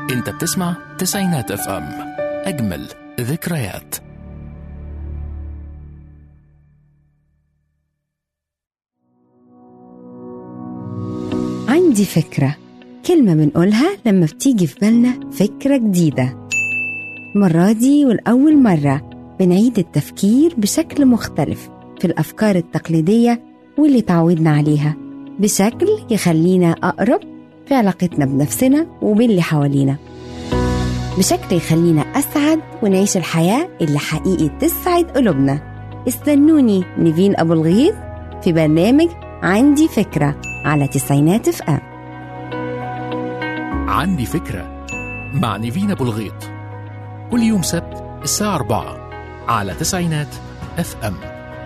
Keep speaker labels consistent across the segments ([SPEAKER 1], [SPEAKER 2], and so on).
[SPEAKER 1] انت بتسمع تسعينات اف ام اجمل ذكريات
[SPEAKER 2] عندي فكرة كلمة بنقولها لما بتيجي في بالنا فكرة جديدة المرة دي والأول مرة بنعيد التفكير بشكل مختلف في الأفكار التقليدية واللي تعودنا عليها بشكل يخلينا أقرب في علاقتنا بنفسنا وباللي حوالينا بشكل يخلينا أسعد ونعيش الحياة اللي حقيقي تسعد قلوبنا استنوني نيفين أبو الغيث في برنامج عندي فكرة على تسعينات اف ام
[SPEAKER 1] عندي فكرة مع نيفين أبو الغيط كل يوم سبت الساعة 4 على تسعينات اف ام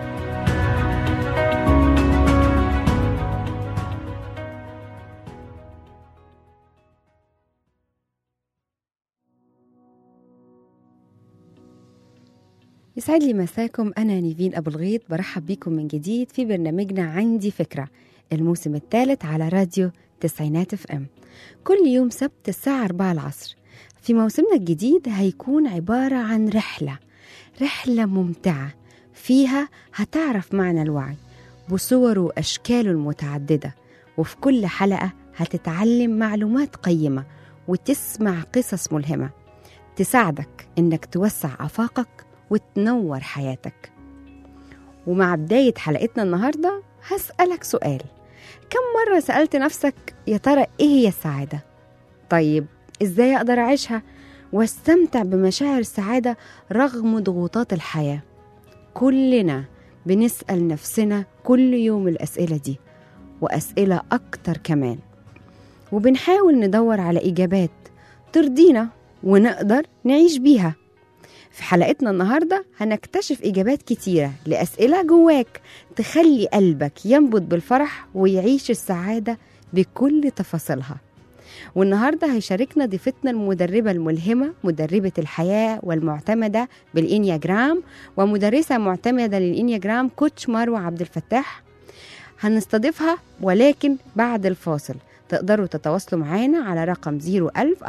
[SPEAKER 2] يسعد لي مساكم أنا نيفين أبو الغيط برحب بيكم من جديد في برنامجنا عندي فكرة الموسم الثالث على راديو تسعينات اف ام كل يوم سبت الساعة 4 العصر في موسمنا الجديد هيكون عبارة عن رحلة رحلة ممتعة فيها هتعرف معنى الوعي بصوره وأشكاله المتعددة وفي كل حلقة هتتعلم معلومات قيمة وتسمع قصص ملهمة تساعدك إنك توسع آفاقك وتنور حياتك ومع بداية حلقتنا النهاردة هسألك سؤال كم مرة سألت نفسك يا ترى إيه هي السعادة؟ طيب إزاي أقدر أعيشها واستمتع بمشاعر السعادة رغم ضغوطات الحياة؟ كلنا بنسأل نفسنا كل يوم الأسئلة دي وأسئلة أكتر كمان وبنحاول ندور على إجابات ترضينا ونقدر نعيش بيها في حلقتنا النهارده هنكتشف اجابات كتيره لاسئله جواك تخلي قلبك ينبض بالفرح ويعيش السعاده بكل تفاصيلها والنهارده هيشاركنا ضيفتنا المدربه الملهمه مدربه الحياه والمعتمده بالانياجرام ومدرسه معتمده للانياجرام كوتش مروه عبد الفتاح هنستضيفها ولكن بعد الفاصل تقدروا تتواصلوا معانا على رقم 01000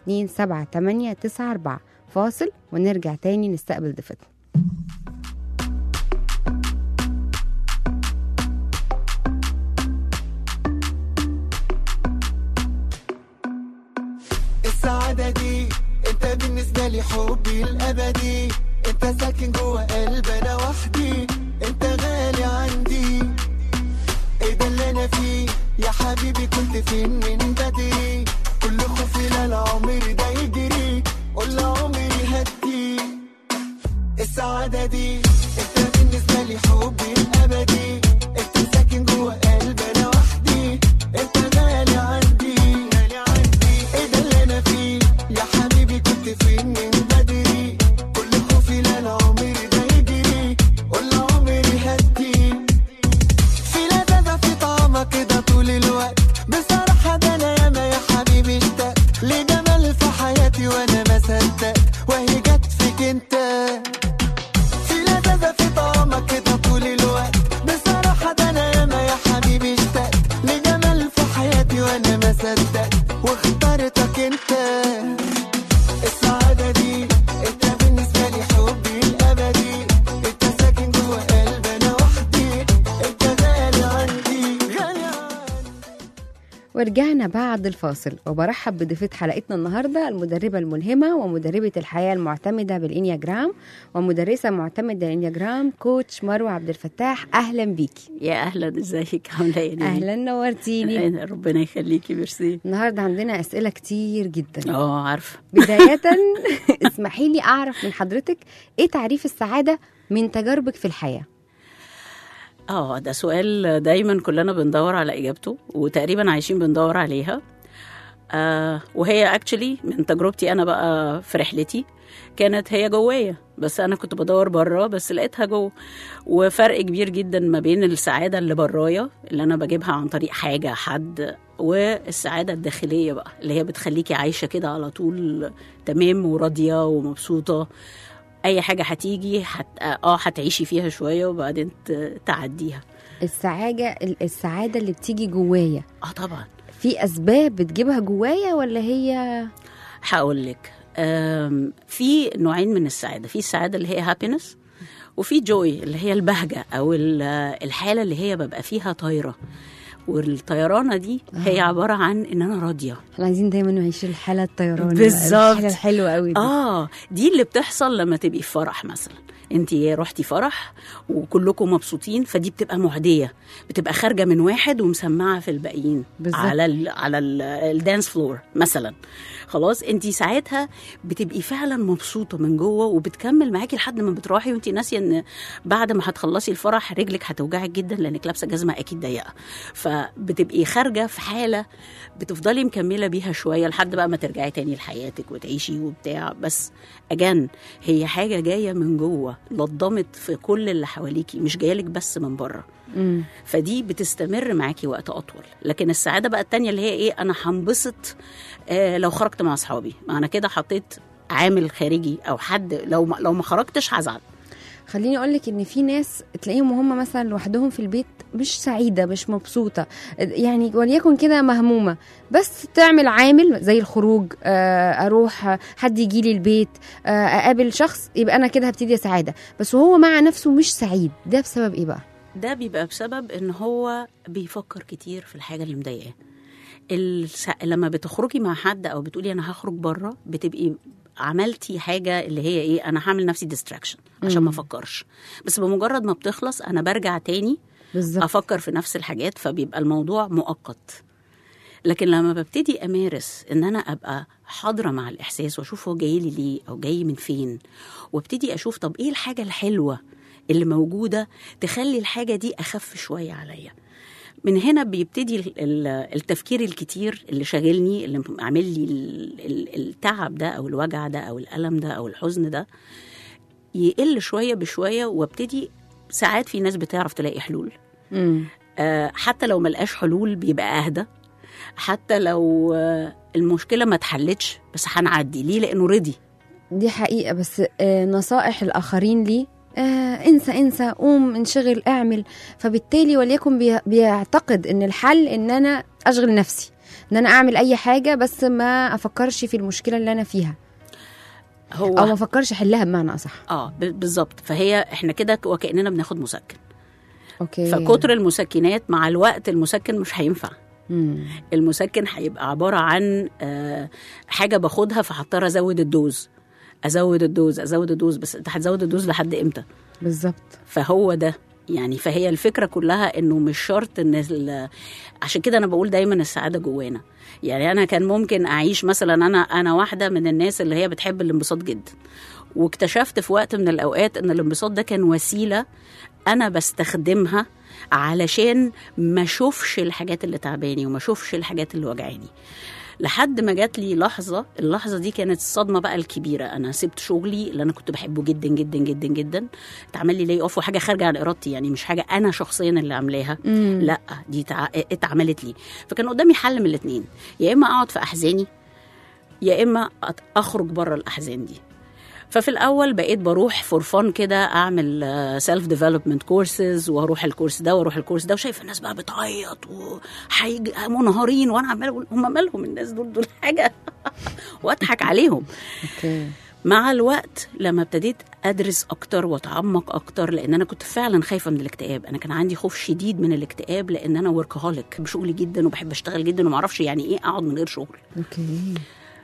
[SPEAKER 2] 427 فاصل ونرجع تاني نستقبل ضيفتنا
[SPEAKER 3] السعادة دي انت بالنسبة لي حبي الأبدي انت ساكن جوه قلبي انا وحدي انت غالي عندي ايه ده اللي انا فيه يا حبيبي كنت فين من بدري كل خوفي لا العمر ده يجري قول عمري هدي السعادة دي انت بالنسبة لي حبي الأبدي انت ساكن جوه قلبي انا وحدي انت غالي عندي غالي عندي ايه ده اللي انا فيه يا حبيبي كنت فين من بدري كل خوفي لا العمر ده يجري قول عمري هدي في لذاذة في طعمك كده طول الوقت بصراحة ده أنا ياما يا حبيبي اشتقت لجمال في حياتي وأنا ما صدقت وهي جت فيك أنت في لذاذة في طعمك كده طول الوقت بصراحة ده أنا ياما يا حبيبي اشتقت لجمال في حياتي وأنا ما صدقت واخترتك أنت السعادة دي انت بالنسبة لي حبي الأبدي انت ساكن جوه قلبي أنا وحدي انت غالي عندي غالي عندي
[SPEAKER 2] ورجعنا بعد الفاصل وبرحب بضيفة حلقتنا النهاردة المدربة الملهمة ومدربة الحياة المعتمدة بالإنياجرام ومدرسة معتمدة الإنياجرام كوتش مروة عبد الفتاح أهلا بيكي
[SPEAKER 4] يا اهلا ازيك عامله ايه نيلي؟
[SPEAKER 2] أهلا نورتيني
[SPEAKER 4] أهلاً، ربنا يخليكي ميرسي
[SPEAKER 2] النهاردة عندنا أسئلة كتير جدا
[SPEAKER 4] اه عارفه
[SPEAKER 2] بداية اسمحي لي أعرف من حضرتك إيه تعريف السعادة من تجاربك في الحياة
[SPEAKER 4] اه ده سؤال دايما كلنا بندور على اجابته وتقريبا عايشين بندور عليها آه وهي اكشلي من تجربتي انا بقى في رحلتي كانت هي جوايا بس انا كنت بدور بره بس لقيتها جوه وفرق كبير جدا ما بين السعاده اللي برايا اللي انا بجيبها عن طريق حاجه حد والسعاده الداخليه بقى اللي هي بتخليكي عايشه كده على طول تمام وراضيه ومبسوطه اي حاجه هتيجي حت... اه هتعيشي فيها شويه وبعدين ت- تعديها
[SPEAKER 2] السعادة السعادة اللي بتيجي جوايا
[SPEAKER 4] اه طبعا
[SPEAKER 2] في أسباب بتجيبها جوايا ولا هي
[SPEAKER 4] هقول لك أم، في نوعين من السعاده في السعاده اللي هي هابينس وفي جوي اللي هي البهجه او ال- الحاله اللي هي ببقى فيها طايره والطيرانه دي هي عباره عن ان انا راضيه
[SPEAKER 2] احنا عايزين دايما نعيش الحاله الطيران
[SPEAKER 4] بالظبط.
[SPEAKER 2] الحاله الحلوه قوي دي.
[SPEAKER 4] اه دي اللي بتحصل لما تبقي في فرح مثلا انت رحتي فرح وكلكم مبسوطين فدي بتبقى معديه بتبقى خارجه من واحد ومسمعه في الباقيين
[SPEAKER 2] بالظبط.
[SPEAKER 4] على ال على ال- الدانس فلور مثلا خلاص انت ساعتها بتبقي فعلا مبسوطه من جوه وبتكمل معاكي لحد ما بتروحي وانت ناسيه ان بعد ما هتخلصي الفرح رجلك هتوجعك جدا لانك لابسه جزمه اكيد ضيقه فبتبقي خارجه في حاله بتفضلي مكمله بيها شويه لحد بقى ما ترجعي تاني لحياتك وتعيشي وبتاع بس اجان هي حاجه جايه من جوه لضمت في كل اللي حواليكي مش جايه لك بس من بره
[SPEAKER 2] مم.
[SPEAKER 4] فدي بتستمر معاكي وقت اطول لكن السعاده بقى التانية اللي هي ايه انا هنبسط آه لو خرجت مع اصحابي ما انا كده حطيت عامل خارجي او حد لو ما لو ما خرجتش هزعل
[SPEAKER 2] خليني اقول لك ان في ناس تلاقيهم هم مثلا لوحدهم في البيت مش سعيده مش مبسوطه يعني وليكن كده مهمومه بس تعمل عامل زي الخروج آه، اروح آه، حد يجي لي البيت آه، اقابل شخص يبقى انا كده هبتدي سعاده بس وهو مع نفسه مش سعيد ده بسبب ايه بقى
[SPEAKER 4] ده بيبقى بسبب ان هو بيفكر كتير في الحاجه اللي مضايقاه الس... لما بتخرجي مع حد او بتقولي انا هخرج بره بتبقي عملتي حاجه اللي هي ايه انا هعمل نفسي ديستراكشن عشان ما افكرش بس بمجرد ما بتخلص انا برجع تاني
[SPEAKER 2] بالظبط
[SPEAKER 4] افكر في نفس الحاجات فبيبقى الموضوع مؤقت لكن لما ببتدي امارس ان انا ابقى حاضره مع الاحساس واشوف هو جاي لي ليه او جاي من فين وابتدي اشوف طب ايه الحاجه الحلوه اللي موجوده تخلي الحاجه دي اخف شويه عليا من هنا بيبتدي ال- ال- التفكير الكتير اللي شاغلني اللي عامل لي ال- ال- التعب ده او الوجع ده او الالم ده او الحزن ده يقل شويه بشويه وابتدي ساعات في ناس بتعرف تلاقي حلول
[SPEAKER 2] مم.
[SPEAKER 4] آه، حتى لو ملقاش حلول بيبقى اهدى حتى لو آه، المشكله ما اتحلتش بس هنعدي ليه لانه رضي
[SPEAKER 2] دي حقيقة بس آه، نصائح الآخرين لي آه انسى انسى قوم انشغل اعمل فبالتالي وليكن بي- بيعتقد ان الحل ان انا اشغل نفسي ان انا اعمل اي حاجة بس ما افكرش في المشكلة اللي انا فيها
[SPEAKER 4] هو
[SPEAKER 2] او ما افكرش احلها بمعنى اصح
[SPEAKER 4] اه ب- بالظبط فهي احنا كده وكاننا بناخد مسكن
[SPEAKER 2] اوكي
[SPEAKER 4] فكتر المسكنات مع الوقت المسكن مش هينفع
[SPEAKER 2] مم.
[SPEAKER 4] المسكن هيبقى عباره عن آه، حاجه باخدها فهضطر ازود الدوز ازود الدوز ازود الدوز بس انت هتزود الدوز لحد امتى
[SPEAKER 2] بالظبط
[SPEAKER 4] فهو ده يعني فهي الفكره كلها انه مش شرط ان ال- عشان كده انا بقول دايما السعاده جوانا يعني انا كان ممكن اعيش مثلا انا انا واحده من الناس اللي هي بتحب الانبساط جدا واكتشفت في وقت من الاوقات ان الانبساط ده كان وسيله انا بستخدمها علشان ما اشوفش الحاجات اللي تعباني وما اشوفش الحاجات اللي وجعاني لحد ما جات لي لحظه اللحظه دي كانت الصدمه بقى الكبيره انا سبت شغلي اللي انا كنت بحبه جدا جدا جدا جدا اتعمل لي لي اوف وحاجه خارجه عن ارادتي يعني مش حاجه انا شخصيا اللي عاملاها
[SPEAKER 2] مم.
[SPEAKER 4] لا دي تع... اتعملت لي فكان قدامي حل من الاثنين يا اما اقعد في احزاني يا اما أت- اخرج بره الاحزان دي ففي الاول بقيت بروح فور فن كده اعمل سيلف ديفلوبمنت كورسز واروح الكورس ده واروح الكورس ده وشايف الناس بقى بتعيط وحيج منهارين وانا عمال اقول هم مالهم الناس دول دول حاجه واضحك عليهم
[SPEAKER 2] اوكي
[SPEAKER 4] مع الوقت لما ابتديت ادرس اكتر واتعمق اكتر لان انا كنت فعلا خايفه من الاكتئاب انا كان عندي خوف شديد من الاكتئاب لان انا وركهوليك بشغلي جدا وبحب اشتغل جدا وما اعرفش يعني ايه اقعد من غير شغل
[SPEAKER 2] اوكي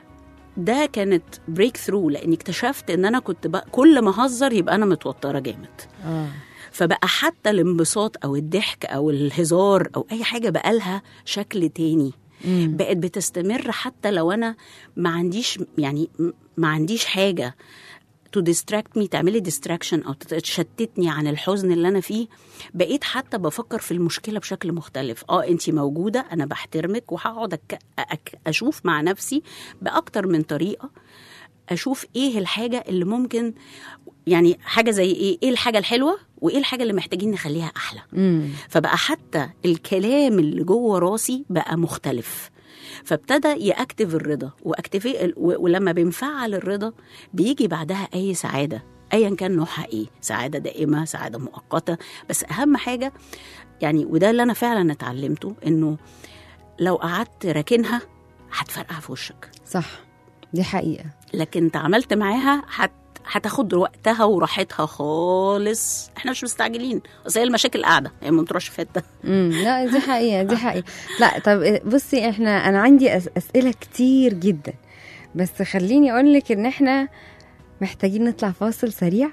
[SPEAKER 4] ده كانت بريك ثرو لاني اكتشفت ان انا كنت بقى كل ما اهزر يبقى انا متوتره جامد
[SPEAKER 2] اه
[SPEAKER 4] فبقى حتى الانبساط او الضحك او الهزار او اي حاجه بقى لها شكل تاني
[SPEAKER 2] مم.
[SPEAKER 4] بقت بتستمر حتى لو انا ما عنديش يعني م- ما عنديش حاجه تو ديستراكت مي تعملي ديستراكشن او تشتتني عن الحزن اللي انا فيه بقيت حتى بفكر في المشكله بشكل مختلف اه انت موجوده انا بحترمك وهقعد أك... أك... اشوف مع نفسي باكتر من طريقه اشوف ايه الحاجه اللي ممكن يعني حاجه زي ايه ايه الحاجه الحلوه وايه الحاجه اللي محتاجين نخليها احلى
[SPEAKER 2] مم.
[SPEAKER 4] فبقى حتى الكلام اللي جوه راسي بقى مختلف فابتدى يأكتف الرضا وأكتفي و- ولما بنفعل الرضا بيجي بعدها أي سعادة أيا كان نوعها إيه سعادة دائمة سعادة مؤقتة بس أهم حاجة يعني وده اللي أنا فعلا اتعلمته إنه لو قعدت راكنها هتفرقع في وشك
[SPEAKER 2] صح دي حقيقه
[SPEAKER 4] لكن تعاملت معاها هت هتاخد وقتها وراحتها خالص احنا مش مستعجلين اصل هي المشاكل قاعده هي ما بتروحش في حته
[SPEAKER 2] امم لا دي حقيقه دي حقيقه لا طب بصي احنا انا عندي أس اسئله كتير جدا بس خليني اقول لك ان احنا محتاجين نطلع فاصل سريع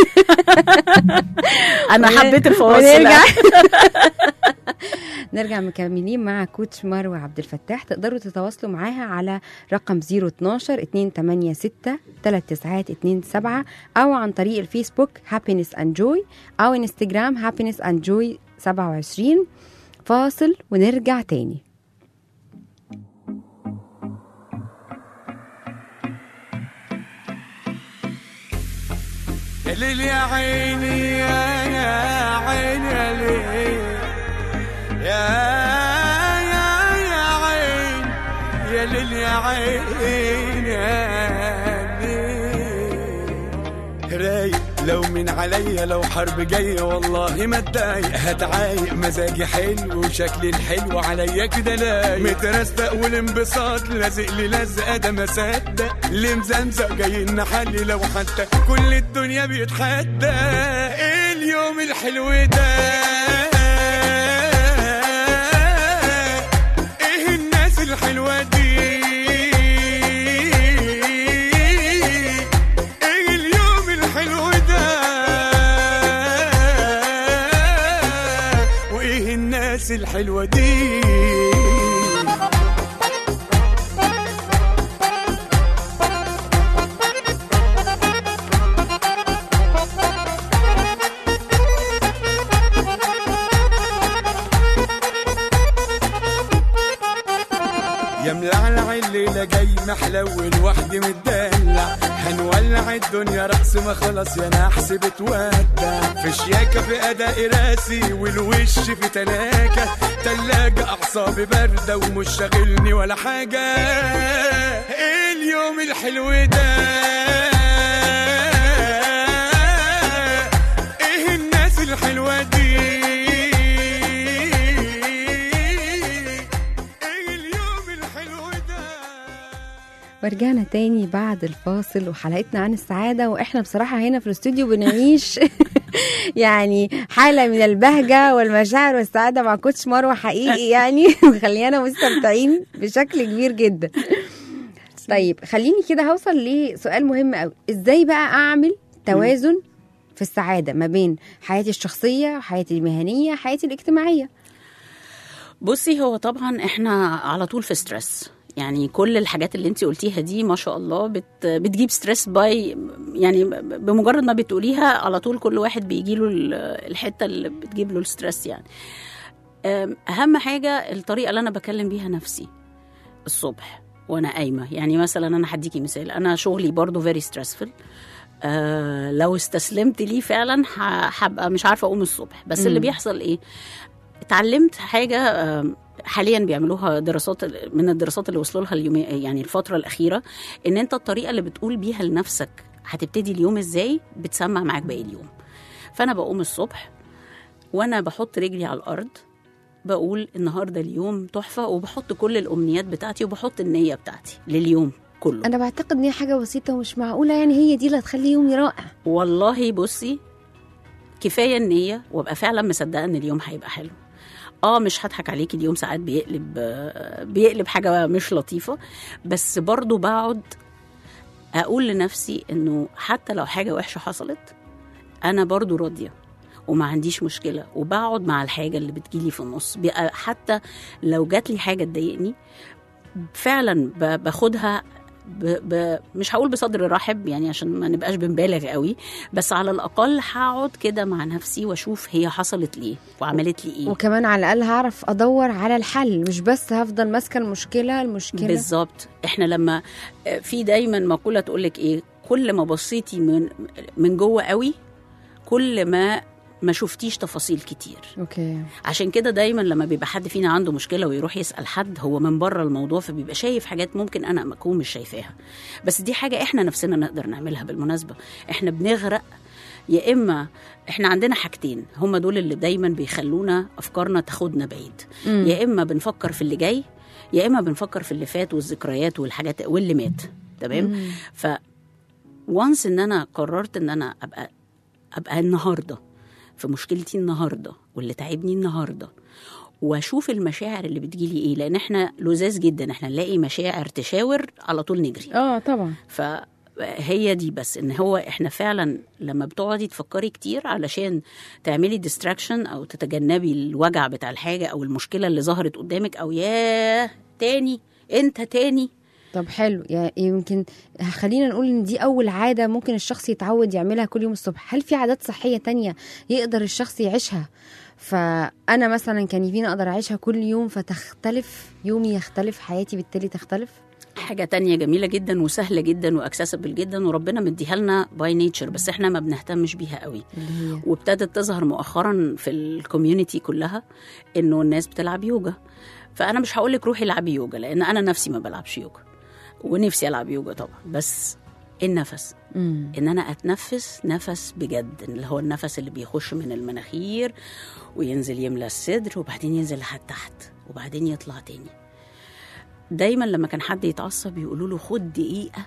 [SPEAKER 4] انا
[SPEAKER 2] ون-
[SPEAKER 4] حبيت الفواصل
[SPEAKER 2] ونرجع نرجع مكملين مع كوتش مروه عبد الفتاح تقدروا تتواصلوا معاها على رقم 012 286 3927 او عن طريق الفيسبوك هابينس اند جوي او انستجرام هابينس اند جوي 27 فاصل ونرجع تاني
[SPEAKER 3] يا ليل يا عيني يا يا عيني يا ليل يا يا يا عين يا ليل يا عين يا ليل رايق لو من عليا لو حرب جاية والله ما اتضايق هتعايق مزاجي حلو وشكلي الحلو عليا كده لايق مترستق والانبساط لازق لي لزقة ده ما صدق اللي مزمزق جاي نحلي لو حتى كل الدنيا بيتحدى ايه اليوم الحلو ده ايه الناس الحلوة دي ايه اليوم الحلو ده وايه الناس الحلوة دي يا ملعلع الليلة جاي محلول وحدي متدلع هنولع الدنيا رأس ما خلاص يا نحس بتودع في شياكة في أداء راسي والوش في تلاجة تلاجة أعصابي باردة ومش شاغلني ولا حاجة إيه اليوم الحلو ده إيه الناس الحلوة دي إيه اليوم الحلو ده
[SPEAKER 2] ورجعنا تاني بعد الفاصل وحلقتنا عن السعادة وإحنا بصراحة هنا في الاستوديو بنعيش يعني حالة من البهجة والمشاعر والسعادة مع كوتش مروة حقيقي يعني مخليانا مستمتعين بشكل كبير جدا طيب خليني كده هوصل لسؤال مهم قوي ازاي بقى اعمل توازن في السعادة ما بين حياتي الشخصية حياتي المهنية حياتي الاجتماعية
[SPEAKER 4] بصي هو طبعا احنا على طول في ستريس يعني كل الحاجات اللي انت قلتيها دي ما شاء الله بت بتجيب ستريس باي يعني بمجرد ما بتقوليها على طول كل واحد بيجي له الحته اللي بتجيب له الستريس يعني أم، اهم حاجه الطريقه اللي انا بكلم بيها نفسي الصبح وانا قايمه يعني مثلا انا هديكي مثال انا شغلي برضو فيري ستريسفul آه لو استسلمت ليه فعلا ه- هبقى مش عارفه اقوم الصبح بس اللي
[SPEAKER 2] مم.
[SPEAKER 4] بيحصل ايه اتعلمت حاجه آم، حاليا بيعملوها دراسات من الدراسات اللي وصلوا لها اليومي يعني الفتره الاخيره ان انت الطريقه اللي بتقول بيها لنفسك هتبتدي اليوم ازاي بتسمع معاك باقي اليوم فانا بقوم الصبح وانا بحط رجلي على الارض بقول النهارده اليوم تحفه وبحط كل الامنيات بتاعتي وبحط النيه بتاعتي لليوم كله
[SPEAKER 2] انا بعتقد ان هي حاجة بسيطة ومش معقولة يعني هي دي اللي هتخلي يومي رائع
[SPEAKER 4] والله بصي كفايه النيه وابقى فعلا مصدقه ان اليوم هيبقى حلو اه مش هضحك عليكي اليوم ساعات بيقلب آه، بيقلب حاجه مش لطيفه بس برضو بقعد اقول لنفسي انه حتى لو حاجه وحشه حصلت انا برضو راضيه وما عنديش مشكله وبقعد مع الحاجه اللي بتجيلي في النص بقى حتى لو جات لي حاجه تضايقني فعلا ب- باخدها ب... ب... مش هقول بصدر رحب يعني عشان ما نبقاش بنبالغ قوي بس على الاقل هقعد كده مع نفسي واشوف هي حصلت ليه وعملت لي ايه
[SPEAKER 2] وكمان على الاقل هعرف ادور على الحل مش بس هفضل ماسكه المشكله المشكله
[SPEAKER 4] بالظبط احنا لما في دايما مقوله تقول لك ايه كل ما بصيتي من من جوه قوي كل ما ما شفتيش تفاصيل كتير
[SPEAKER 2] اوكي
[SPEAKER 4] عشان كده دايما لما بيبقى حد فينا عنده مشكله ويروح يسال حد هو من بره الموضوع فبيبقى شايف حاجات ممكن انا اكون مش شايفاها بس دي حاجه احنا نفسنا نقدر نعملها بالمناسبه احنا بنغرق يا اما احنا عندنا حاجتين هما دول اللي دايما بيخلونا افكارنا تاخدنا بعيد
[SPEAKER 2] مم.
[SPEAKER 4] يا اما بنفكر في اللي جاي يا اما بنفكر في اللي فات والذكريات والحاجات واللي مات تمام ف وانس ان انا قررت ان انا ابقى ابقى النهارده في مشكلتي النهارده واللي تعبني النهارده واشوف المشاعر اللي بتجيلي ايه لان احنا لذاذ جدا احنا نلاقي مشاعر تشاور على طول نجري
[SPEAKER 2] اه طبعا
[SPEAKER 4] فهي دي بس ان هو احنا فعلا لما بتقعدي تفكري كتير علشان تعملي ديستراكشن او تتجنبي الوجع بتاع الحاجه او المشكله اللي ظهرت قدامك او ياه تاني انت تاني
[SPEAKER 2] طب حلو يعني يمكن خلينا نقول ان دي اول عاده ممكن الشخص يتعود يعملها كل يوم الصبح هل في عادات صحيه تانية يقدر الشخص يعيشها فانا مثلا كنيفين اقدر اعيشها كل يوم فتختلف يومي يختلف حياتي بالتالي تختلف
[SPEAKER 4] حاجه تانية جميله جدا وسهله جدا واكسسبل جدا وربنا مديها لنا باي نيتشر بس احنا ما بنهتمش بيها قوي
[SPEAKER 2] اللي هي
[SPEAKER 4] وابتدت تظهر مؤخرا في الكوميونتي كلها انه الناس بتلعب يوجا فانا مش هقول لك روحي العبي يوجا لان انا نفسي ما بلعبش يوجا ونفسي العب يوجا طبعا بس النفس
[SPEAKER 2] مم.
[SPEAKER 4] ان انا اتنفس نفس بجد اللي هو النفس اللي بيخش من المناخير وينزل يملى الصدر وبعدين ينزل لحد تحت وبعدين يطلع تاني دايما لما كان حد يتعصب يقولوا له خد دقيقه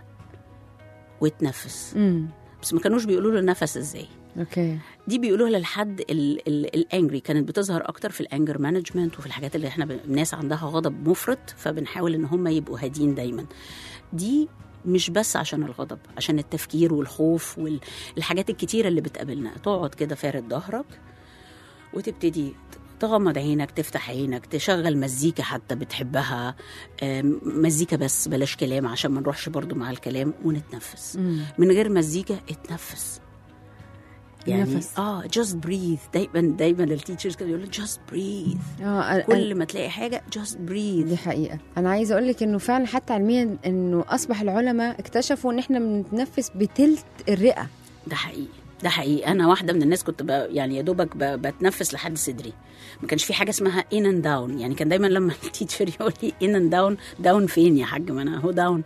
[SPEAKER 4] واتنفس
[SPEAKER 2] مم.
[SPEAKER 4] بس ما كانوش بيقولوا له النفس ازاي
[SPEAKER 2] اوكي
[SPEAKER 4] دي بيقولوها للحد الانجري كانت بتظهر اكتر في الانجر مانجمنت وفي الحاجات اللي احنا ب- الناس عندها غضب مفرط فبنحاول ان هم يبقوا هادين دايما دي مش بس عشان الغضب عشان التفكير والخوف والحاجات الكتيرة اللي بتقابلنا تقعد كده فارد ظهرك وتبتدي تغمض عينك تفتح عينك تشغل مزيكا حتى بتحبها آم، مزيكا بس بلاش كلام عشان ما نروحش برضو مع الكلام ونتنفس
[SPEAKER 2] مم.
[SPEAKER 4] من غير مزيكا اتنفس يعني
[SPEAKER 2] نفس.
[SPEAKER 4] اه جاست بريث دايما دايما التيتشرز كانوا يقولوا جاست بريث
[SPEAKER 2] اه
[SPEAKER 4] كل ما تلاقي حاجه جاست
[SPEAKER 2] دي
[SPEAKER 4] بريث
[SPEAKER 2] حقيقة أنا عايزة أقول لك إنه فعلا حتى علميا إنه أصبح العلماء اكتشفوا إن إحنا بنتنفس بتلت الرئة
[SPEAKER 4] ده حقيقي ده حقيقي انا واحده من الناس كنت ب... يعني يا دوبك ب... بتنفس لحد صدري ما كانش في حاجه اسمها ان اند داون يعني كان دايما لما التيتشر يقول لي ان اند داون داون فين يا حاج ما انا اهو داون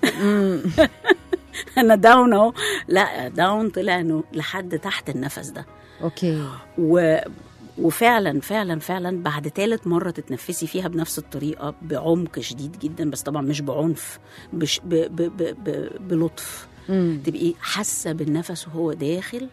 [SPEAKER 4] انا داون اهو لا داون طلع انه لحد تحت النفس ده
[SPEAKER 2] أوكي
[SPEAKER 4] و... وفعلا فعلا فعلا بعد ثالث مرة تتنفسي فيها بنفس الطريقة بعمق شديد جدا بس طبعا مش بعنف بش ب... ب... ب... ب... بلطف
[SPEAKER 2] مم.
[SPEAKER 4] تبقي حاسة بالنفس وهو داخل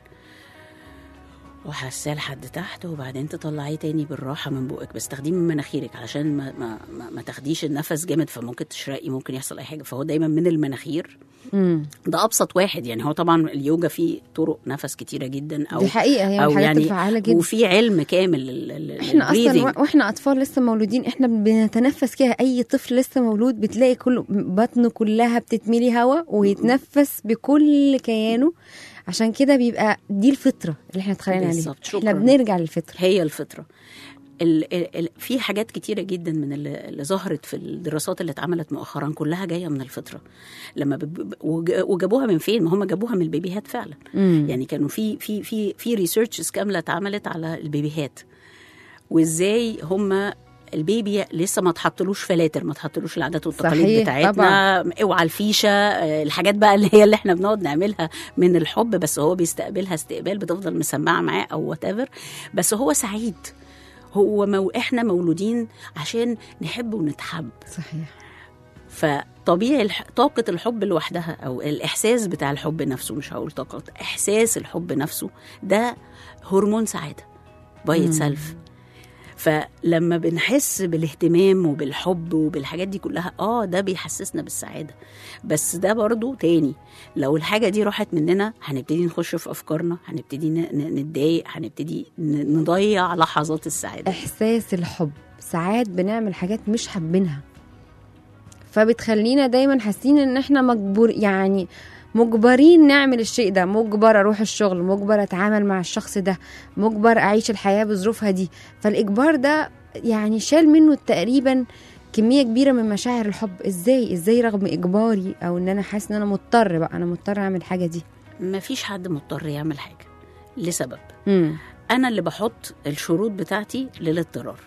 [SPEAKER 4] وحاساه لحد تحت وبعدين تطلعيه تاني بالراحة من بقك بس تاخديه من مناخيرك علشان ما, ما, ما, ما تاخديش النفس جامد فممكن تشرقي ممكن يحصل أي حاجة فهو دايما من المناخير
[SPEAKER 2] مم.
[SPEAKER 4] ده أبسط واحد يعني هو طبعا اليوجا فيه طرق نفس كتيرة جدا أو
[SPEAKER 2] دي حقيقة هي من
[SPEAKER 4] أو
[SPEAKER 2] الحاجات
[SPEAKER 4] يعني
[SPEAKER 2] الفعالة جدا
[SPEAKER 4] وفي علم كامل لل- لل-
[SPEAKER 2] احنا اصلا
[SPEAKER 4] للبريذنج.
[SPEAKER 2] و- واحنا اطفال لسه مولودين احنا بنتنفس كده اي طفل لسه مولود بتلاقي كل بطنه كلها بتتملي هواء ويتنفس بكل كيانه عشان كده بيبقى دي الفطره اللي احنا اتخلقنا عليها
[SPEAKER 4] بالظبط،
[SPEAKER 2] احنا
[SPEAKER 4] شكراً.
[SPEAKER 2] بنرجع للفطره
[SPEAKER 4] هي الفطره ال ال ال في حاجات كتيرة جدا من اللي, اللي ظهرت في الدراسات اللي اتعملت مؤخرا كلها جاية من الفطرة لما بب- وج- وجابوها من فين ما هم جابوها من البيبيهات فعلا
[SPEAKER 2] مم.
[SPEAKER 4] يعني كانوا في في في في ريسيرشز كاملة اتعملت على البيبيهات وازاي هم البيبي لسه ما تحطلوش فلاتر ما تحطلوش العادات والتقاليد
[SPEAKER 2] صحيح،
[SPEAKER 4] بتاعتنا اوعى الفيشه آه، الحاجات بقى اللي هي اللي احنا بنقعد نعملها من الحب بس هو بيستقبلها استقبال بتفضل مسمعه معاه او وات بس هو سعيد هو مو احنا مولودين عشان نحب ونتحب
[SPEAKER 2] صحيح
[SPEAKER 4] فطبيعي الح... طاقة الحب لوحدها أو الإحساس بتاع الحب نفسه مش هقول طاقة إحساس الحب نفسه ده هرمون سعادة باي سيلف فلما بنحس بالاهتمام وبالحب وبالحاجات دي كلها اه ده بيحسسنا بالسعادة بس ده برضو تاني لو الحاجة دي راحت مننا هنبتدي نخش في أفكارنا هنبتدي ن- ن- نتضايق هنبتدي ن- نضيع لحظات السعادة
[SPEAKER 2] احساس الحب ساعات بنعمل حاجات مش حابينها فبتخلينا دايما حاسين ان احنا مجبور يعني مجبرين نعمل الشيء ده مجبر اروح الشغل مجبر اتعامل مع الشخص ده مجبر اعيش الحياه بظروفها دي فالاجبار ده يعني شال منه تقريبا كميه كبيره من مشاعر الحب ازاي ازاي رغم اجباري او ان انا حاسس ان انا مضطر بقى انا مضطر اعمل الحاجه دي
[SPEAKER 4] مفيش حد مضطر يعمل حاجة لسبب
[SPEAKER 2] امم
[SPEAKER 4] انا اللي بحط الشروط بتاعتي للاضطرار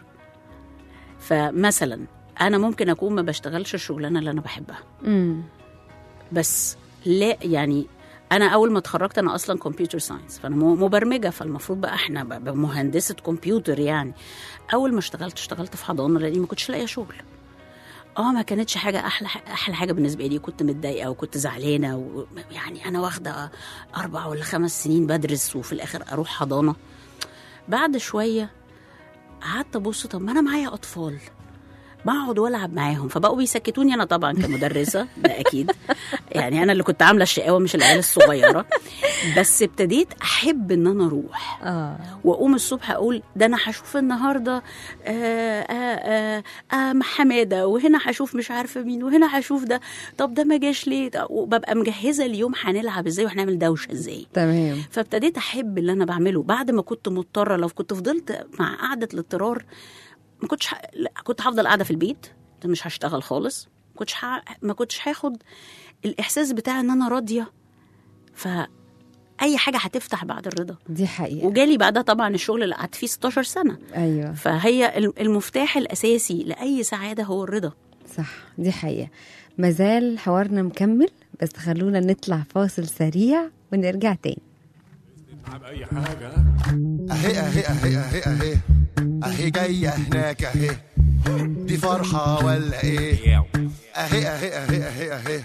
[SPEAKER 4] فمثلا انا ممكن اكون ما بشتغلش الشغلانه اللي انا بحبها
[SPEAKER 2] امم
[SPEAKER 4] بس لا يعني انا اول ما اتخرجت انا اصلا كمبيوتر ساينس فانا م- مبرمجه فالمفروض بقى احنا ب- ب- مهندسه كمبيوتر يعني اول ما اشتغلت اشتغلت في حضانه لاني ما كنتش لاقيه شغل اه ما كانتش حاجه احلى احلى حاجه بالنسبه لي كنت متضايقه وكنت زعلانه و... يعني انا واخده اربع ولا خمس سنين بدرس وفي الاخر اروح حضانه بعد شويه قعدت ابص طب ما انا معايا اطفال بقعد والعب معاهم فبقوا بيسكتوني انا طبعا كمدرسه ده اكيد يعني انا اللي كنت عامله الشقاوه مش العيال الصغيره بس ابتديت احب ان انا اروح
[SPEAKER 2] اه
[SPEAKER 4] واقوم الصبح اقول ده انا هشوف النهارده آه آه آه آه حماده وهنا هشوف مش عارفه مين وهنا هشوف ده طب ده ما جاش ليه طب- وببقى مجهزه اليوم هنلعب ازاي وهنعمل دوشه ازاي
[SPEAKER 2] تمام
[SPEAKER 4] فابتديت احب اللي انا بعمله بعد ما كنت مضطره لو كنت فضلت مع قعده الاضطرار ما كنتش ح... لا، كنت هفضل قاعده في البيت مش هشتغل خالص ما كنتش ح... ما كنتش هاخد الاحساس بتاع ان انا راضيه ف اي حاجه هتفتح بعد الرضا
[SPEAKER 2] دي حقيقه
[SPEAKER 4] وجالي بعدها طبعا الشغل اللي قعدت فيه 16 سنه
[SPEAKER 2] ايوه
[SPEAKER 4] فهي الم- المفتاح الاساسي لاي سعاده هو الرضا
[SPEAKER 2] صح دي حقيقه مازال حوارنا مكمل بس خلونا نطلع فاصل سريع ونرجع تاني
[SPEAKER 3] اهي اهي اهي اهي اهي اهي جاية هناك اهي دي فرحة ولا ايه اهي اهي اهي اهي اهي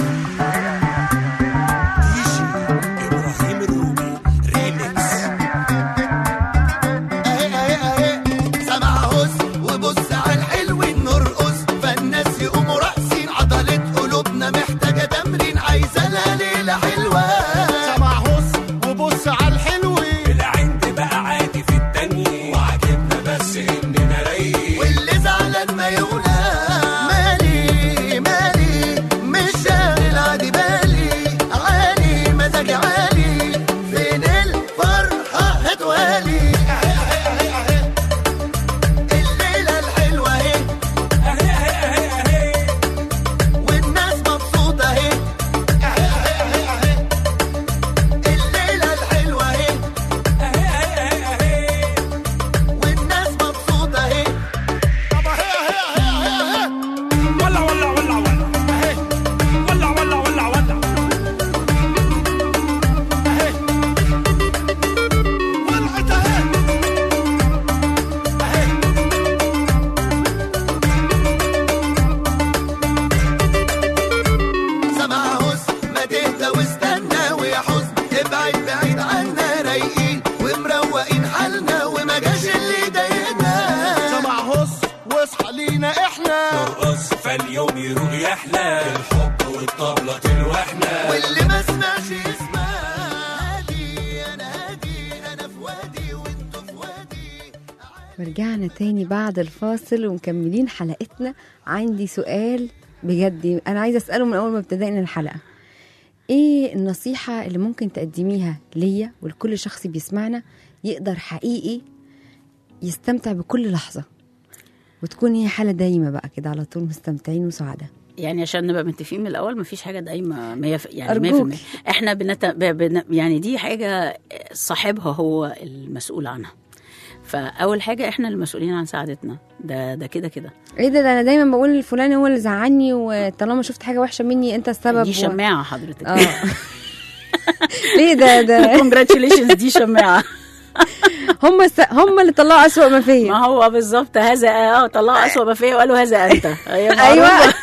[SPEAKER 5] ديجي ابراهيم الروبي ريميكس
[SPEAKER 3] اهي اهي اهي سمع هس وبص على الحلو نرقص فالناس يقوموا راقصين عضلة قلوبنا محتاجة تمرين عايزة لها ليلة حلوة سمع هس وبص على الحلو
[SPEAKER 5] العند بقى عادي في التانية وعجبنا بس اننا رايقين
[SPEAKER 3] واللي زعلان ما يقول مالي مالي مش شاغل عادي بالي عالي مزاجي عالي فين الفرحة هتوالي الليلة الحلوة اهي
[SPEAKER 5] اهي اهي اهي اهي
[SPEAKER 3] والناس مبسوطة اهي الليلة الحلوة اهي
[SPEAKER 5] اهي اهي اهي
[SPEAKER 3] والناس مبسوطة اهي طب اهي اهي اهي اهي
[SPEAKER 5] ولا ولا ولا ولا اهي ولا ولا ولا ولا
[SPEAKER 3] ولعت اهي اهي سمع هس ما تهدى واستنى ويا حزن ابعد بعيد عنا رايقين ومروقين حالنا وما جاش اللي ضايقنا سمع هس واصحى لينا احنا
[SPEAKER 5] نرقص فاليوم يروق يحلى الحب والطبلة تلوحنا
[SPEAKER 3] واللي ما سمعش يسمع هادي انا هادي انا في وادي وانتوا في وادي
[SPEAKER 2] ورجعنا تاني بعد الفاصل ومكملين حلقتنا عندي سؤال بجد انا عايزه اساله من اول ما ابتدينا الحلقه ايه النصيحه اللي ممكن تقدميها ليا ولكل شخص بيسمعنا يقدر حقيقي يستمتع بكل لحظه وتكون هي حاله دايمه بقى كده على طول مستمتعين وسعداء
[SPEAKER 4] يعني عشان نبقى متفقين من الاول مفيش حاجه دايما 100 يعني 100%
[SPEAKER 2] أرجوك.
[SPEAKER 4] احنا بنت... ب... بن... يعني دي حاجه صاحبها هو المسؤول عنها فاول حاجه احنا المسؤولين عن سعادتنا ده ده كده كده
[SPEAKER 2] ايه ده, ده انا دايما بقول الفلاني هو اللي زعلني وطالما شفت حاجه وحشه مني انت السبب
[SPEAKER 4] دي
[SPEAKER 2] و-
[SPEAKER 4] شماعه حضرتك
[SPEAKER 2] اه ليه ده ده
[SPEAKER 4] كونجراتيوليشنز دي شماعه
[SPEAKER 2] هم الس... هم اللي طلعوا اسوأ ما فيا
[SPEAKER 4] ما هو بالظبط هذا اه طلعوا اسوء ما فيا وقالوا هذا انت هي
[SPEAKER 2] ايوه
[SPEAKER 4] معروفة.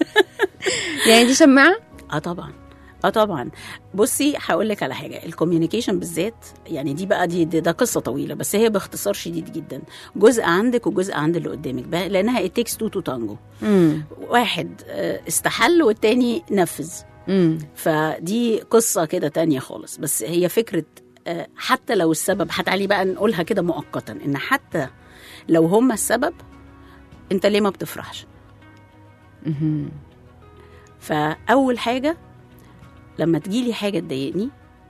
[SPEAKER 2] يعني دي شماعه
[SPEAKER 4] اه طبعا اه طبعا بصي هقول لك على حاجه الكوميونيكيشن بالذات يعني دي بقى دي, دي ده قصه طويله بس هي باختصار شديد جدا جزء عندك وجزء عند اللي قدامك بقى لانها it takes two to tango
[SPEAKER 2] امم
[SPEAKER 4] واحد آه، استحل والتاني نفذ
[SPEAKER 2] امم
[SPEAKER 4] فدي قصه كده تانية خالص بس هي فكره آه، حتى لو السبب هتعالي بقى نقولها كده مؤقتا ان حتى لو هم السبب انت ليه ما بتفرحش
[SPEAKER 2] مهم.
[SPEAKER 4] فاول حاجه لما تجيلي حاجه تضايقني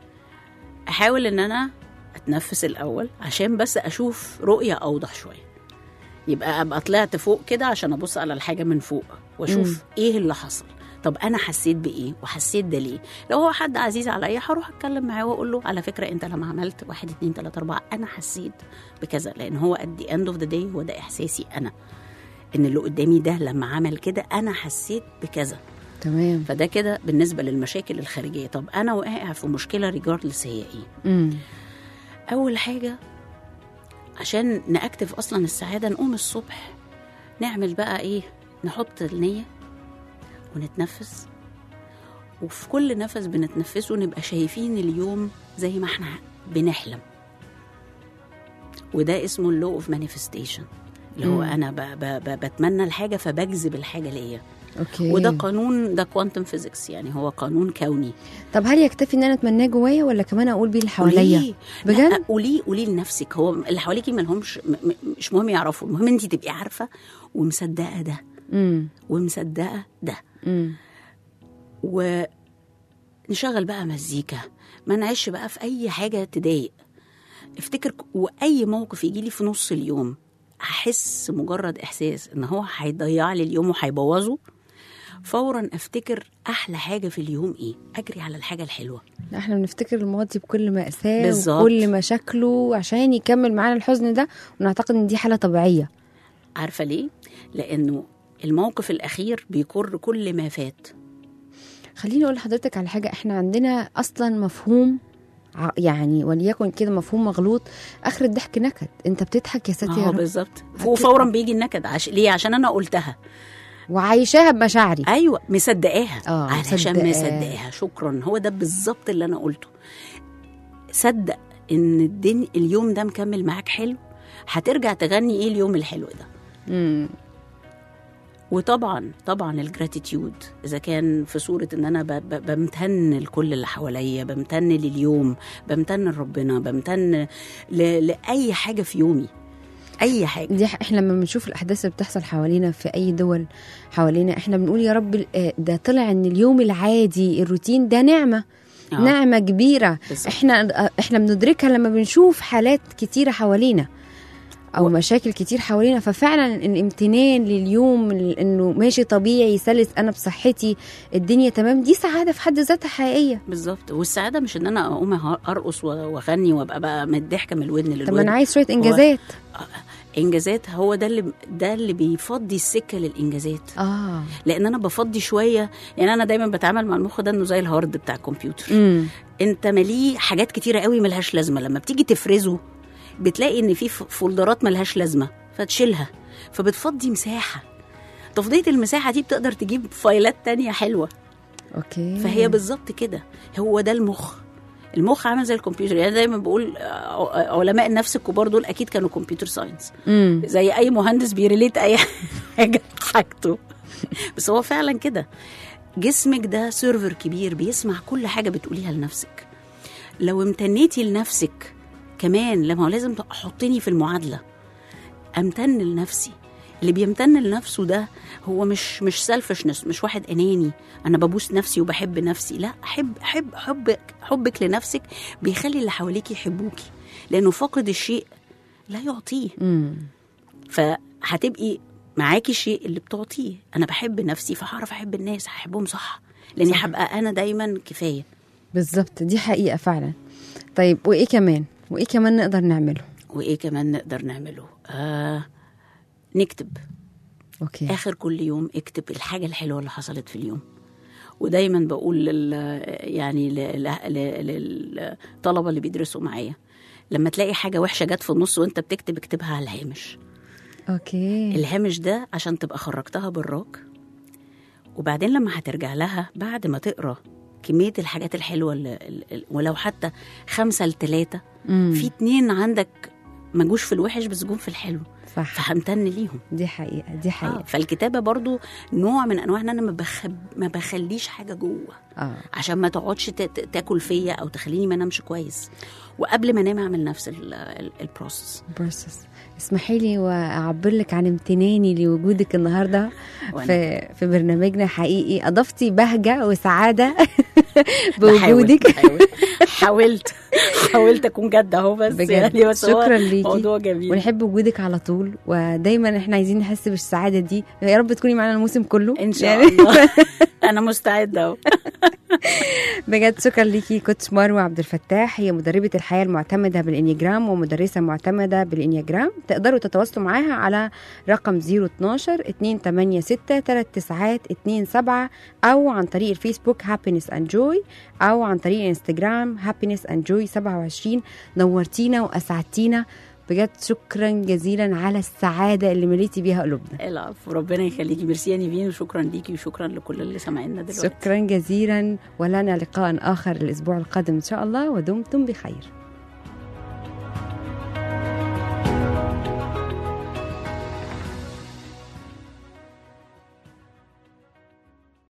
[SPEAKER 4] احاول ان انا اتنفس الاول عشان بس اشوف رؤيه اوضح شويه يبقى ابقى طلعت فوق كده عشان ابص على الحاجه من فوق واشوف
[SPEAKER 2] مم.
[SPEAKER 4] ايه اللي حصل طب انا حسيت بايه وحسيت ده ليه لو هو حد عزيز عليا هروح اتكلم معاه واقول له على فكره انت لما عملت واحد اتنين تلاته اربعه انا حسيت بكذا لان هو at the end of the day هو ده احساسي انا ان اللي قدامي ده لما عمل كده انا حسيت بكذا
[SPEAKER 2] تمام
[SPEAKER 4] فده كده بالنسبه للمشاكل الخارجيه طب انا واقع في مشكله ريجاردلس هي ايه
[SPEAKER 2] امم
[SPEAKER 4] اول حاجه عشان ناكتف اصلا السعاده نقوم الصبح نعمل بقى ايه نحط النية ونتنفس وفي كل نفس بنتنفسه نبقى شايفين اليوم زي ما احنا بنحلم وده اسمه اللو اوف مانيفستيشن اللي هو
[SPEAKER 2] مم.
[SPEAKER 4] انا ب ب ب بتمنى الحاجه فبجذب الحاجه ليا
[SPEAKER 2] اوكي
[SPEAKER 4] وده قانون ده كوانتم فيزيكس يعني هو قانون كوني
[SPEAKER 2] طب هل يكتفي ان انا اتمناه جوايا ولا كمان اقول بيه اللي حواليا
[SPEAKER 4] قوليه.
[SPEAKER 2] بجد؟
[SPEAKER 4] لا قوليه قوليه لنفسك هو اللي حواليكي ما لهمش م- م- مش مهم يعرفوا المهم انت تبقي عارفه ومصدقه ده
[SPEAKER 2] امم
[SPEAKER 4] ومصدقه ده
[SPEAKER 2] امم
[SPEAKER 4] ونشغل بقى مزيكا ما نعيش بقى في اي حاجه تضايق افتكر ك- واي موقف يجي لي في نص اليوم احس مجرد احساس ان هو هيضيع لي اليوم وهيبوظه فورا افتكر احلى حاجه في اليوم ايه اجري على الحاجه الحلوه
[SPEAKER 2] احنا بنفتكر الماضي بكل مأساة
[SPEAKER 4] بالظبط.
[SPEAKER 2] وكل مشاكله عشان يكمل معانا الحزن ده ونعتقد ان دي حالة طبيعية
[SPEAKER 4] عارفه ليه لانه الموقف الاخير بيكر كل ما فات
[SPEAKER 2] خليني اقول لحضرتك على حاجة احنا عندنا اصلا مفهوم ع- يعني وليكن كده مفهوم مغلوط اخر الضحك نكد انت بتضحك يا ساتر يا
[SPEAKER 4] اه
[SPEAKER 2] رب
[SPEAKER 4] بالظبط وفورا بيجي النكد عش... ليه عشان انا قلتها
[SPEAKER 2] وعايشاها بمشاعري
[SPEAKER 4] ايوه مصدقاها
[SPEAKER 2] آه،
[SPEAKER 4] علشان
[SPEAKER 2] مصدقاها.
[SPEAKER 4] مصدقاها شكرا هو ده بالظبط اللي انا قلته صدق ان الدن اليوم ده مكمل معاك حلو هترجع تغني ايه اليوم الحلو ده
[SPEAKER 2] امم
[SPEAKER 4] وطبعا طبعا الجراتيتيود اذا كان في صوره ان انا ب- ب- بمتن لكل اللي حواليا بمتن لليوم بمتن لربنا بمتن ل... لاي حاجه في يومي اي حاجه
[SPEAKER 2] دي ح- احنا لما بنشوف الاحداث اللي بتحصل حوالينا في اي دول حوالينا احنا بنقول يا رب ال- آه، ده طلع ان اليوم العادي الروتين ده نعمه
[SPEAKER 4] آه.
[SPEAKER 2] نعمه كبيره
[SPEAKER 4] بالظبط.
[SPEAKER 2] احنا احنا بندركها لما بنشوف حالات كتيره حوالينا او
[SPEAKER 4] و-
[SPEAKER 2] مشاكل كتير حوالينا ففعلا الامتنان لليوم ال- انه ماشي طبيعي سلس انا بصحتي الدنيا تمام دي سعاده في حد ذاتها حقيقيه
[SPEAKER 4] بالظبط والسعاده مش ان انا اقوم أه- ارقص و- واغني وابقى بقى من الضحكه من الودن للودن
[SPEAKER 2] طب ما انا عايز شويه انجازات
[SPEAKER 4] انجازات هو ده اللي ده اللي بيفضي السكه للانجازات
[SPEAKER 2] اه
[SPEAKER 4] لان انا بفضي شويه يعني انا دايما بتعامل مع المخ ده انه زي الهارد بتاع الكمبيوتر
[SPEAKER 2] امم
[SPEAKER 4] انت مليه حاجات كتيره قوي ملهاش لازمه لما بتيجي تفرزه بتلاقي ان في ف- فولدرات ملهاش لازمه فتشيلها فبتفضي مساحه تفضيه المساحه دي بتقدر تجيب فايلات تانية حلوه
[SPEAKER 2] اوكي
[SPEAKER 4] فهي بالظبط كده هو ده المخ المخ عامل زي الكمبيوتر يعني دايما بقول آه، علماء النفس الكبار دول اكيد كانوا كمبيوتر ساينس
[SPEAKER 2] امم
[SPEAKER 4] زي اي مهندس بيريليت اي حاجه حاجته بس هو فعلا كده جسمك ده سيرفر كبير بيسمع كل حاجه بتقوليها لنفسك لو امتنيتي لنفسك كمان لما هو لازم احطني في المعادله امتن لنفسي اللي بيمتن لنفسه ده هو مش مش سيلفشنس مش واحد اناني انا ببوس نفسي وبحب نفسي لا حب حب حبك حبك لنفسك بيخلي اللي حواليك يحبوكي لانه فاقد الشيء لا يعطيه
[SPEAKER 2] امم
[SPEAKER 4] فهتبقي معاكي الشيء اللي بتعطيه انا بحب نفسي فهعرف احب الناس هحبهم صح لاني هبقى انا دايما كفايه
[SPEAKER 2] بالظبط دي حقيقة فعلا طيب وإيه كمان وإيه كمان نقدر نعمله
[SPEAKER 4] وايه كمان نقدر نعمله آه نكتب
[SPEAKER 2] أوكي
[SPEAKER 4] اخر كل يوم اكتب الحاجه الحلوه اللي حصلت في اليوم ودايما بقول لل يعني ل- ل- للطلبه اللي بيدرسوا معايا لما تلاقي حاجه وحشه جت في النص وانت بتكتب اكتبها على الهامش
[SPEAKER 2] أوكي
[SPEAKER 4] الهامش ده عشان تبقى خرجتها براك وبعدين لما هترجع لها بعد ما تقرا كمية الحاجات الحلوة اللي اللي- ولو حتى خمسة لتلاتة
[SPEAKER 2] مم.
[SPEAKER 4] في اتنين عندك ما جوش في الوحش بس جم في الحلو
[SPEAKER 2] صح
[SPEAKER 4] فهمتن ليهم
[SPEAKER 2] دي حقيقة دي
[SPEAKER 4] آه.
[SPEAKER 2] حقيقة
[SPEAKER 4] فالكتابة برضو نوع من أنواع إن أنا ما, بخب... ما بخليش حاجة جوه
[SPEAKER 2] آه
[SPEAKER 4] عشان ما تقعدش ت... ت- تاكل فيا أو تخليني ما انامش كويس وقبل ما انام اعمل نفس ال- ال- البروسس
[SPEAKER 2] بروسس اسمحي لي واعبر لك عن امتناني لوجودك النهارده
[SPEAKER 4] وأنا
[SPEAKER 2] في في برنامجنا حقيقي اضفتي بهجه وسعاده
[SPEAKER 4] بحاول-
[SPEAKER 2] بوجودك
[SPEAKER 4] بحاول. حاولت حاولت اكون جد اهو بس
[SPEAKER 2] بجد.
[SPEAKER 4] يعني بس هو
[SPEAKER 2] شكرا ليكي.
[SPEAKER 4] موضوع جميل
[SPEAKER 2] ونحب وجودك على طول ودايما احنا عايزين نحس بالسعاده دي يا رب تكوني معانا الموسم كله
[SPEAKER 4] ان شاء
[SPEAKER 2] يعني
[SPEAKER 4] الله انا مستعده اهو
[SPEAKER 2] بجد شكرا ليكي كوتش مروه عبد الفتاح هي مدربه الحياه المعتمده بالانيجرام ومدرسه معتمده بالانيجرام تقدروا تتواصلوا معاها على رقم 012 286 3927 او عن طريق الفيسبوك هابينس اند جوي او عن طريق الانستجرام هابينس اند جوي 27 نورتينا واسعدتينا بجد شكرا جزيلا على السعاده اللي مليتي بيها قلوبنا
[SPEAKER 4] العفو ربنا يخليكي ميرسي يا نيفين وشكرا ليكي وشكرا لكل اللي سامعينا دلوقتي
[SPEAKER 2] شكرا جزيلا ولنا لقاء اخر الاسبوع القادم ان شاء الله ودمتم بخير